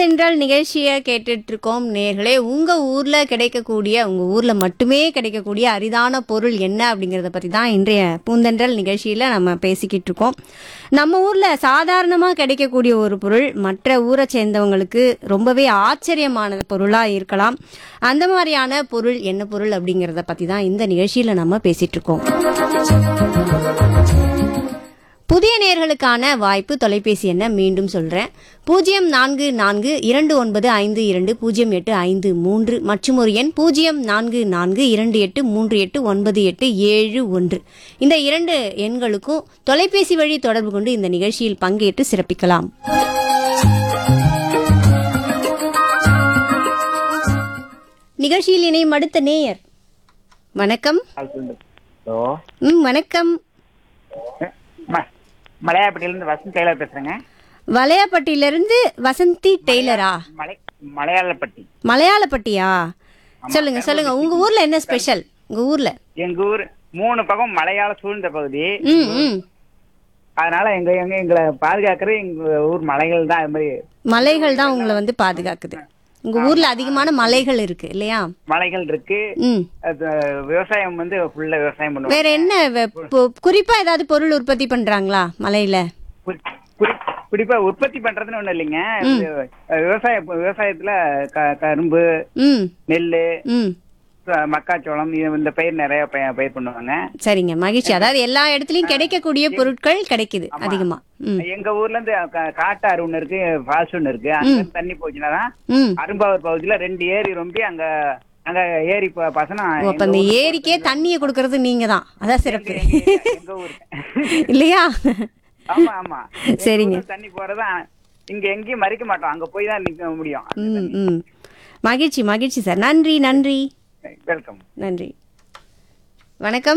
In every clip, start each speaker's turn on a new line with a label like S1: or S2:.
S1: பூந்தென்றல் நிகழ்ச்சியை கேட்டுட்டு இருக்கோம் நேர்களே உங்க ஊர்ல கிடைக்கக்கூடிய உங்க ஊர்ல மட்டுமே கிடைக்கக்கூடிய அரிதான பொருள் என்ன அப்படிங்கறத பத்தி தான் இன்றைய பூந்தென்றல் நிகழ்ச்சியில நம்ம பேசிக்கிட்டு இருக்கோம் நம்ம ஊர்ல சாதாரணமா கிடைக்கக்கூடிய ஒரு பொருள் மற்ற ஊரை சேர்ந்தவங்களுக்கு ரொம்பவே ஆச்சரியமான பொருளா இருக்கலாம் அந்த மாதிரியான பொருள் என்ன பொருள் அப்படிங்கறத பத்தி தான் இந்த நிகழ்ச்சியில நம்ம பேசிட்டு இருக்கோம் புதிய நேர்களுக்கான வாய்ப்பு தொலைபேசி என்ன மீண்டும் சொல்றேன் பூஜ்ஜியம் நான்கு நான்கு இரண்டு ஒன்பது ஐந்து இரண்டு பூஜ்ஜியம் எட்டு ஐந்து மூன்று மற்றும் ஒரு எண் பூஜ்ஜியம் நான்கு நான்கு இரண்டு எட்டு மூன்று எட்டு ஒன்பது எட்டு ஏழு ஒன்று இந்த இரண்டு எண்களுக்கும் தொலைபேசி வழி தொடர்பு கொண்டு இந்த நிகழ்ச்சியில் பங்கேற்று சிறப்பிக்கலாம் நிகழ்ச்சியில் இணையும் அடுத்த நேயர் வணக்கம்
S2: ஹலோ
S1: ம் வணக்கம்
S2: ம- மலையாளப்பட்டியிலேருந்து வசந்த் டெய்லர் பேசுறேங்க
S1: வளையாப்பட்டியிலிருந்து வசந்தி டெய்லரா
S2: மலை மலையாளப்பட்டி
S1: மலையாளப்பட்டியா சொல்லுங்க சொல்லுங்க உங்க ஊர்ல என்ன ஸ்பெஷல் உங்க ஊர்ல
S2: எங்க ஊர் மூணு பக்கம் மலையாள சூழ்ந்த பகுதி
S1: ம் ம்
S2: அதனால எங்க எங்க எங்களை பாதுகாக்கிறது எங்க ஊர் மலைகள் தான் அது மாதிரி
S1: மலைகள் தான் உங்களை வந்து பாதுகாக்குது உங்க ஊர்ல அதிகமான மலைகள் இருக்கு இல்லையா
S2: மலைகள் இருக்கு
S1: ம்
S2: அது விவசாயம் வந்து ஃபுல்லா விவசாயம் பண்ணுவோம்
S1: வேற என்ன வெ- பொ- குறிப்பா ஏதாவது பொருள் உற்பத்தி பண்றாங்களா மலையில
S2: குறி- குறி- குறிப்பா உற்பத்தி பண்றதுன்னு ஒண்ணும் இல்லைங்க இது, விவசாய விவசாயத்துல க- கரும்பு
S1: ம்
S2: நெல்லு
S1: ம்
S2: அஹ் மக்காச்சோளம் இது- இந்த பயிர் நிறைய பய- பயிர் பண்ணுவாங்க
S1: சரிங்க மகிழ்ச்சி அதாவது எல்லா இடத்துலயும் கிடைக்கக்கூடிய பொருட்கள் கிடைக்குது அதிகமா ம்
S2: எங்க ஊர்ல இருந்து கா- காட்டாறு ஒண்ணு இருக்கு ஃபால்ஸ் ஒண்ணு இருக்கு அங்க இருந்து தண்ணி போச்சுன்னா தான்
S1: ம்
S2: அரும்பாவூர் பகுதியில ரெண்டு ஏரி ரொம்ப அங்க அங்க ஏரி ப- பசனம்
S1: ஓ, அப்ப அந்த ஏரிக்கே தண்ணியை கொடுக்கறது நீங்க தான் அதான் சிறப்பு
S2: எங்க ஊர்
S1: இல்லையா
S2: ஆமா ஆமா எங்க
S1: சரிங்க.
S2: ஊர்ல தண்ணி போறதா இங்க எங்கேயும் மறிக்க மாட்டோம் அங்க போய் தான் நிக்க முடியும்
S1: ம் ம் மகிழ்ச்சி மகிழ்ச்சி சார் நன்றி நன்றி
S2: வெல்கம்
S1: நன்றி வணக்கம்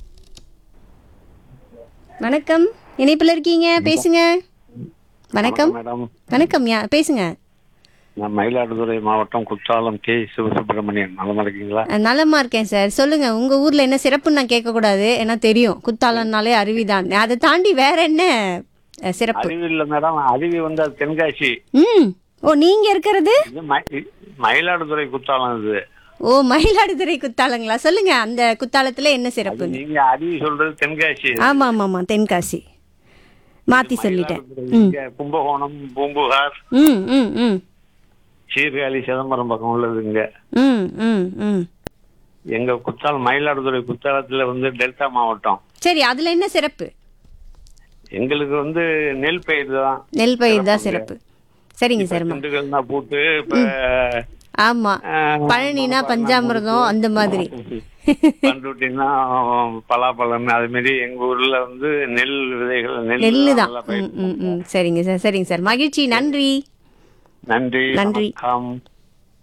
S1: வணக்கம் இணைப்பில் இருக்கீங்க பேசுங்க வணக்கம்
S3: மேடம்
S1: வணக்கம் யா பேசுங்க
S3: நான் மயிலாடுதுறை மாவட்டம் குற்றாலம் கே சிவசுப்பிரமணியன் நலமா இருக்கீங்களா
S1: அஹ், நலமா இருக்கேன் சார் சொல்லுங்க உங்க ஊர்ல என்ன சிறப்புன்னு நான் கேட்கக்கூடாது ஏன்னா தெரியும் குத்தாலம்னாலே அருவிதான் அதை தாண்டி வேற என்ன அஹ், சிறப்பு
S3: அருவி இல்ல மேடம் அருவி வந்து அது தென்காசி
S1: ம் ஓ நீங்க இருக்கிறது
S3: இது ம- மயிலாடுதுறை குற்றாலம் இது
S1: ஓ மயிலாடுதுறை குத்தாலங்களா சொல்லுங்க அந்த குத்தாலத்துல என்ன சிறப்பு
S3: நீங்க அருவி சொல்றது தென்காசி
S1: ஆமா ஆமா ஆமா தென்காசி மாத்தி சொல்லிட்டேன்
S3: இங்க கும்பகோணம் பூம்புகார்
S1: ம் ம் ம்
S3: சீர்காழி சிதம்பரம் பக்கம் உள்ளது இங்க
S1: ம் ம் ம்
S3: எங்க குற்றாலம் மயிலாடுதுறை குற்றாலத்துல வந்து டெல்டா மாவட்டம்
S1: சரி அதுல என்ன சிறப்பு
S3: எங்களுக்கு வந்து நெல் பயிர் தான்
S1: நெல் பயிர் தான் சிறப்பு சரிங்க சரிம்மா
S3: திண்டுக்கல் தான் பூட்டு இப்ப
S1: ஆமா
S3: ஆஹ்,
S1: பழனினா பஞ்சாமிர்தம் அந்த மாதிரி
S3: பண்ருட்டினா பலாப்பழம் அது மாதிரி எங்க ஊர்ல வந்து நெல் விதைகள் நெல்
S1: நெல்லு தான்
S3: நல்லா பயிர்
S1: ம் ம் ம் சரிங்க சார் சரிங்க சார் மகிழ்ச்சி நன்றி
S3: நன்றி
S1: நன்றி.
S3: வணக்கம்